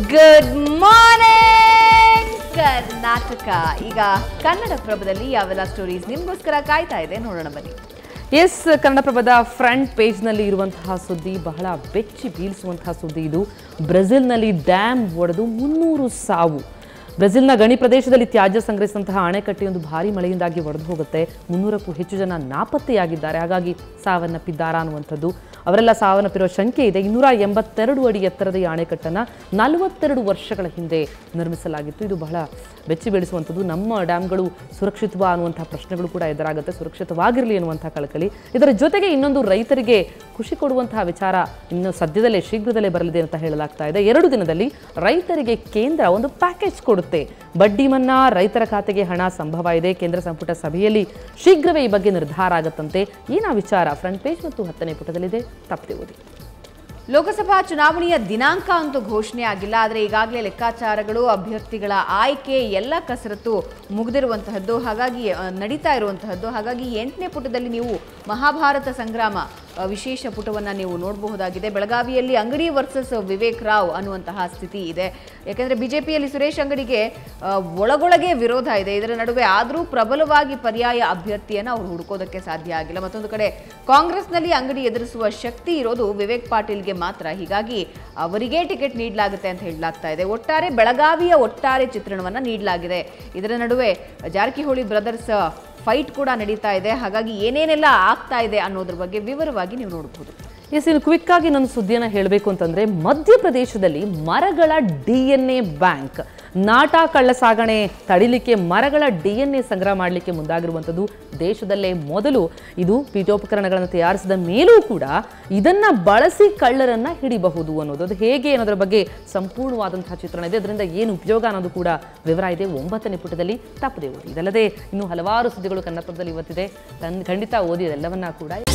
good morning Karnataka ಈಗ ಕನ್ನಡ ಪ್ರಭದಲ್ಲಿ ಯಾವೆಲ್ಲ stories ನಿಮ್ಗೋಸ್ಕರ ಕಾಯ್ತಾ ಇದೆ ನೋಡೋಣ ಬನ್ನಿ ಎಸ್ ಕನ್ನಡಪ್ರಭದ ಫ್ರಂಟ್ ಪೇಜ್ನಲ್ಲಿ ಇರುವಂತಹ ಸುದ್ದಿ ಬಹಳ ಬೆಚ್ಚಿ ಬೀಳಿಸುವಂತಹ ಸುದ್ದಿ ಇದು ಬ್ರೆಜಿಲ್ನಲ್ಲಿ ಡ್ಯಾಮ್ ಒಡೆದು ಮುನ್ನೂರು ಸಾವು ಬ್ರೆಜಿಲ್ನ ಗಣಿ ಪ್ರದೇಶದಲ್ಲಿ ತ್ಯಾಜ್ಯ ಸಂಗ್ರಹಿಸಿದಂತಹ ಅಣೆಕಟ್ಟೆಯೊಂದು ಭಾರಿ ಮಳೆಯಿಂದಾಗಿ ಒಡೆದು ಹೋಗುತ್ತೆ ಮುನ್ನೂರಕ್ಕೂ ಹೆಚ್ಚು ಜನ ನಾಪತ್ತೆಯಾಗಿದ್ದಾರೆ ಹಾಗಾಗಿ ಸಾವನ್ನಪ್ಪಿದ್ದಾರಾ ಅನ್ನುವಂಥದ್ದು ಅವರೆಲ್ಲ ಸಾವನ್ನಪ್ಪಿರುವ ಶಂಕೆ ಇದೆ ಇನ್ನೂರ ಎಂಬತ್ತೆರಡು ಅಡಿ ಎತ್ತರದ ಈ ಅಣೆಕಟ್ಟನ್ನು ನಲವತ್ತೆರಡು ವರ್ಷಗಳ ಹಿಂದೆ ನಿರ್ಮಿಸಲಾಗಿತ್ತು ಇದು ಬಹಳ ಬೆಚ್ಚಿ ಬೀಳಿಸುವಂಥದ್ದು ನಮ್ಮ ಡ್ಯಾಮ್ಗಳು ಸುರಕ್ಷಿತವಾ ಅನ್ನುವಂಥ ಪ್ರಶ್ನೆಗಳು ಕೂಡ ಎದುರಾಗುತ್ತೆ ಸುರಕ್ಷಿತವಾಗಿರಲಿ ಅನ್ನುವಂಥ ಕಳಕಳಿ ಇದರ ಜೊತೆಗೆ ಇನ್ನೊಂದು ರೈತರಿಗೆ ಖುಷಿ ಕೊಡುವಂತಹ ವಿಚಾರ ಇನ್ನು ಸದ್ಯದಲ್ಲೇ ಶೀಘ್ರದಲ್ಲೇ ಬರಲಿದೆ ಅಂತ ಹೇಳಲಾಗ್ತಾ ಇದೆ ಎರಡು ದಿನದಲ್ಲಿ ರೈತರಿಗೆ ಕೇಂದ್ರ ಒಂದು ಪ್ಯಾಕೇಜ್ ಕೊಡುತ್ತೆ ಬಡ್ಡಿ ಮನ್ನಾ ರೈತರ ಖಾತೆಗೆ ಹಣ ಸಂಭವ ಇದೆ ಕೇಂದ್ರ ಸಂಪುಟ ಸಭೆಯಲ್ಲಿ ಶೀಘ್ರವೇ ಈ ಬಗ್ಗೆ ನಿರ್ಧಾರ ಆಗತ್ತಂತೆ ಏನಾ ವಿಚಾರ ಫ್ರಂಟ್ ಪೇಜ್ ಮತ್ತು ಹತ್ತನೇ ಪುಟದಲ್ಲಿದೆ ತಪ್ಪದೆ ಓದಿ ಲೋಕಸಭಾ ಚುನಾವಣೆಯ ದಿನಾಂಕ ಅಂತೂ ಘೋಷಣೆ ಆಗಿಲ್ಲ ಆದರೆ ಈಗಾಗಲೇ ಲೆಕ್ಕಾಚಾರಗಳು ಅಭ್ಯರ್ಥಿಗಳ ಆಯ್ಕೆ ಎಲ್ಲ ಕಸರತ್ತು ಮುಗಿದಿರುವಂತಹದ್ದು ಹಾಗಾಗಿ ಆ, ನಡೀತಾ ಇರುವಂತಹದ್ದು ಹಾಗಾಗಿ ಎಂಟನೇ ಪುಟದಲ್ಲಿ ನೀವು ಮಹಾಭಾರತ ಸಂಗ್ರಾಮ ಆ, ವಿಶೇಷ ಪುಟವನ್ನು ನೀವು ನೋಡಬಹುದಾಗಿದೆ ಬೆಳಗಾವಿಯಲ್ಲಿ ಅಂಗಡಿ ವರ್ಸಸ್ ವಿವೇಕ್ ರಾವ್ ಅನ್ನುವಂತಹ ಸ್ಥಿತಿ ಇದೆ ಯಾಕೆಂದರೆ ಬಿಜೆಪಿಯಲ್ಲಿ ಸುರೇಶ್ ಅಂಗಡಿಗೆ ಆ, ಒಳಗೊಳಗೆ ವಿರೋಧ ಇದೆ ಇದರ ನಡುವೆ ಆದರೂ ಪ್ರಬಲವಾಗಿ ಪರ್ಯಾಯ ಅಭ್ಯರ್ಥಿಯನ್ನು ಅವರು ಹುಡುಕೋದಕ್ಕೆ ಸಾಧ್ಯ ಆಗಿಲ್ಲ ಮತ್ತೊಂದು ಕಡೆ ಕಾಂಗ್ರೆಸ್ನಲ್ಲಿ ಅಂಗಡಿ ಎದುರಿಸುವ ಶಕ್ತಿ ಇರೋದು ವಿವೇಕ್ ಪಾಟೀಲ್ಗೆ ಮಾತ್ರ ಹೀಗಾಗಿ ಅವರಿಗೇ ಟಿಕೆಟ್ ನೀಡಲಾಗುತ್ತೆ ಅಂತ ಹೇಳಲಾಗ್ತಾ ಇದೆ ಒಟ್ಟಾರೆ ಬೆಳಗಾವಿಯ ಒಟ್ಟಾರೆ ಚಿತ್ರಣವನ್ನು ನೀಡಲಾಗಿದೆ ಇದರ ನಡುವೆ ಜಾರಕಿಹೊಳಿ ಬ್ರದರ್ಸ್ ಫೈಟ್ ಕೂಡ ನಡೀತಾ ಇದೆ ಹಾಗಾಗಿ ಏನೇನೆಲ್ಲ ಆಗ್ತಾ ಇದೆ ಅನ್ನೋದ್ರ ಬಗ್ಗೆ ವಿವರವಾಗಿ ನೀವು ನೋಡಬಹುದು ಎಸ್ ಇನ್ನು ಕ್ವಿಕ್ ಆಗಿ ನನ್ನ ಸುದ್ದಿಯನ್ನು ಹೇಳಬೇಕು ಅಂತಂದ್ರೆ ಮಧ್ಯಪ್ರದೇಶದಲ್ಲಿ ಮರಗಳ ಡಿ ಎನ್ ಎ ಬ್ಯಾಂಕ್ ನಾಟಾ ಕಳ್ಳ ಸಾಗಣೆ ತಡಿಲಿಕ್ಕೆ ಮರಗಳ ಡಿ ಎನ್ ಎ ಸಂಗ್ರಹ ಮಾಡಲಿಕ್ಕೆ ಮುಂದಾಗಿರುವಂಥದ್ದು ದೇಶದಲ್ಲೇ ಮೊದಲು ಇದು ಪೀಠೋಪಕರಣಗಳನ್ನು ತಯಾರಿಸಿದ ಮೇಲೂ ಕೂಡ ಇದನ್ನ ಬಳಸಿ ಕಳ್ಳರನ್ನ ಹಿಡಿಬಹುದು ಅನ್ನೋದು ಅದು ಹೇಗೆ ಅನ್ನೋದ್ರ ಬಗ್ಗೆ ಸಂಪೂರ್ಣವಾದಂತಹ ಚಿತ್ರಣ ಇದೆ ಅದರಿಂದ ಏನು ಉಪಯೋಗ ಅನ್ನೋದು ಕೂಡ ವಿವರ ಇದೆ ಒಂಬತ್ತನೇ ಪುಟದಲ್ಲಿ ತಪ್ಪದೆ ಓದಿ ಇದಲ್ಲದೆ ಇನ್ನು ಹಲವಾರು ಸುದ್ದಿಗಳು ಕನ್ನಡದಲ್ಲಿ ಇವತ್ತಿದೆ ಖಂಡಿತ ಓದಿ ಅದೆಲ್ಲವನ್ನ ಕೂಡ